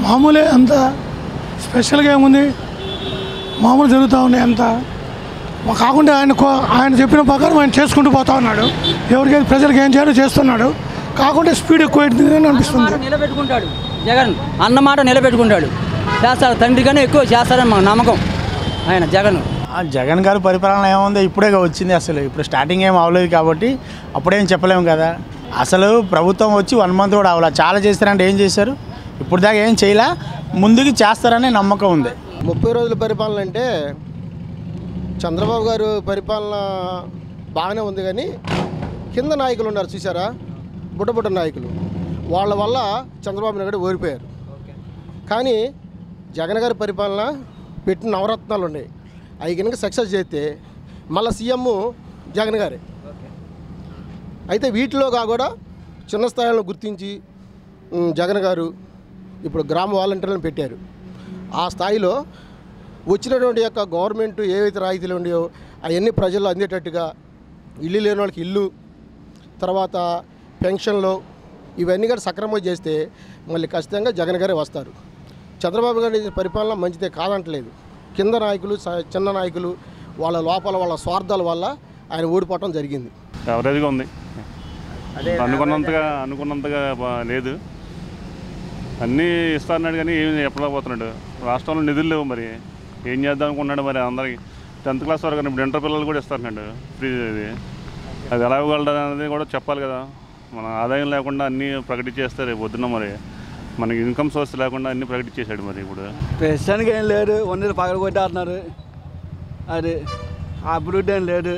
మామూలే అంత స్పెషల్గా ఏముంది మామూలు జరుగుతూ ఉన్నాయి అంతా మా కాకుండా ఆయన కో- ఆయన చెప్పిన ప్రకారం ఆయన చేసుకుంటూ పోతా ఉన్నాడు ఎవరికైనా ప్రజలకు ఏం చేయాలో చేస్తున్నాడు కాకుండా స్పీడ్ ఎక్కువ అని అనిపిస్తుంది అన్నమాట నిలబెట్టుకుంటాడు జగన్ అన్నమాట నిలబెట్టుకుంటాడు చేస్తాడు తండ్రి కన్నా ఎక్కువ చేస్తాడని మా నమ్మకం ఆయన జగన్ ఆ జగన్ గారి పరిపాలన ఏముంది ఇప్పుడే వచ్చింది అసలు ఇప్పుడు స్టార్టింగ్ ఏం అవ్వలేదు కాబట్టి అప్పుడేం చెప్పలేము కదా అసలు ప్రభుత్వం వచ్చి వన్ మంత్ కూడా అవ్వలేదు చాలా చేస్తారంటే ఏం చేశారు ఇప్పుడు దాకా ఏం చేయలే ముందుకు చేస్తారనే నమ్మకం ఉంది ముప్పై రోజుల పరిపాలన అంటే చంద్రబాబు గారు పరిపాలన బాగానే ఉంది కానీ కింద నాయకులు ఉన్నారు చూసారా బుట్ట బుట్ట నాయకులు వాళ్ళ వల్ల చంద్రబాబు నాయుడు ఓడిపోయారు కానీ జగన్ గారి పరిపాలన పెట్టిన నవరత్నాలు ఉన్నాయి అవి కనుక సక్సెస్ చేస్తే మళ్ళీ సీఎం జగన్ గారే అయితే వీటిలో కాకుండా చిన్న స్థాయిలో గుర్తించి ఉమ్, జగన్ గారు ఇప్పుడు గ్రామ వాలంటీర్లను పెట్టారు ఆ స్థాయిలో వచ్చినటువంటి యొక్క గవర్నమెంట్ ఏవైతే రాయితీలు ఉన్నాయో అవన్నీ ప్రజల్లో అందేటట్టుగా ఇల్లు లేని వాళ్ళకి ఇల్లు తర్వాత పెన్షన్లు ఇవన్నీ కూడా సక్రమంగా చేస్తే మళ్ళీ ఖచ్చితంగా జగన్ గారే వస్తారు చంద్రబాబు గారి పరిపాలన మంచిదే కాదంటలేదు కింద నాయకులు స- చిన్న నాయకులు వాళ్ళ లోపల వాళ్ళ స్వార్థాల వల్ల ఆయన ఓడిపోవటం జరిగింది యావరేజ్గా ఉంది అనుకున్నంతగా అనుకున్నంతగా బా- లేదు అన్నీ ఇస్తారన్నాడు కానీ ఏమి చెప్పలేకపోతున్నాడు రాష్ట్రంలో నిధులు లేవు మరి ఏం చేద్దాం అనుకున్నాడు మరి అందరికి టెన్త్ క్లాస్ వరకు ఇప్పుడు ఇంటర్ పిల్లలు కూడా ఇస్తారన్నాడు ఫ్రీ ఇది అది ఎలా ఇవ్వగలడు అనేది కూడా చెప్పాలి కదా మన ఆదాయం లేకుండా అన్నీ ప్రకటించేస్తే రేపు పొద్దున్న మరి మనకి ఇన్కమ్ సోర్స్ లేకుండా అన్నీ ప్రకటించేశాడు మరి ఇప్పుడు ప్రస్తుతానికి ఏం లేదు వందలు పగల కొట్టేస్తున్నారు అది అభివృద్ధి ఏం లేదు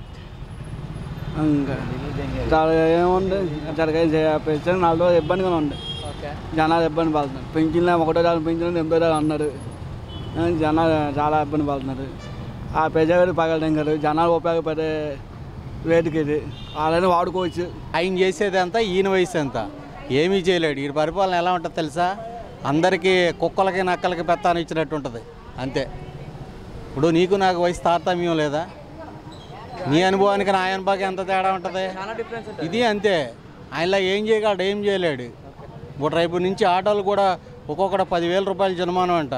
ఇంకా చాలా ఏముంది జరగా ప్రస్తుతానికి నాలుగు రోజులు ఇబ్బందిగా ఉంది జనాలు ఇబ్బంది పడుతున్నారు పెంచిన ఒకటో దాని పెంచిన ఎనిమిదో దాని అన్నారు ఆ, జనాలు చాలా ఇబ్బంది పడుతున్నారు ఆ ప్రజలు పగలడం జనాలు ఉపయోగపడే వేదిక ఇది వాళ్ళని వాడుకోవచ్చు ఆయన చేసేది అంతా ఈయన వయసు ఎంత ఏమీ చేయలేడు ఈ పరిపాలన ఎలా ఉంటుంది తెలుసా అందరికీ కుక్కలకి నక్కలకి పెత్తాను ఇచ్చినట్టు ఉంటుంది అంతే ఇప్పుడు నీకు నాకు వయసు తారతమ్యం లేదా నీ అనుభవానికి నా అనుభవానికి ఎంత తేడా ఉంటుంది ఇది అంతే ఆయనలా ఏం చేయగలడు ఏం చేయలేడు ఇప్పుడు రేపు నుంచి ఆటోలు కూడా ఒక్కొక్కటి పదివేల రూపాయలు జనమానం అంట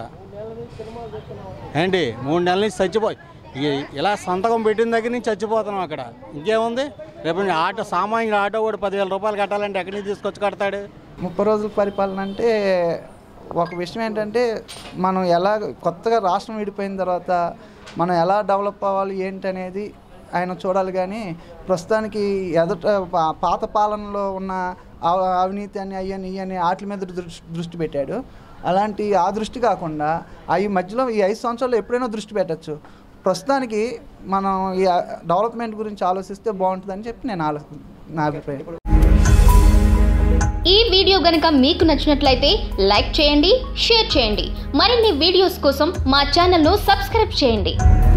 ఏంటి మూడు నెలల నుంచి చచ్చిపోయి ఇ- ఇలా సంతకం పెట్టిన దగ్గర నుంచి చచ్చిపోతున్నాం అక్కడ ఇంకేముంది రేపు నుంచి ఆటో సామాన్యుడు ఆటో కూడా పదివేల రూపాయలు కట్టాలంటే ఎక్కడి నుంచి తీసుకొచ్చి కడతాడు ముప్పై రోజుల పరిపాలన అంటే ఒక విషయం ఏంటంటే మనం ఎలా కొత్తగా రాష్ట్రం విడిపోయిన తర్వాత మనం ఎలా డెవలప్ అవ్వాలి ఏంటి అనేది ఆయన చూడాలి కానీ ప్రస్తుతానికి ఎదుట పా- పాత పాలనలో ఉన్న అవ- అవినీతి అని అయ్యని ఇవని వాటి మీద దృష్టి దృష్టి పెట్టాడు అలాంటి ఆ దృష్టి కాకుండా అవి మధ్యలో ఈ ఐదు సంవత్సరాలు ఎప్పుడైనా దృష్టి పెట్టచ్చు ప్రస్తుతానికి మనం ఈ డెవలప్మెంట్ గురించి ఆలోచిస్తే బాగుంటుందని చెప్పి నేను ఆలో నా అభిప్రాయం ఈ వీడియో గనుక మీకు నచ్చినట్లయితే లైక్ చేయండి షేర్ చేయండి మరిన్ని వీడియోస్ కోసం మా ఛానల్ను సబ్స్క్రైబ్ చేయండి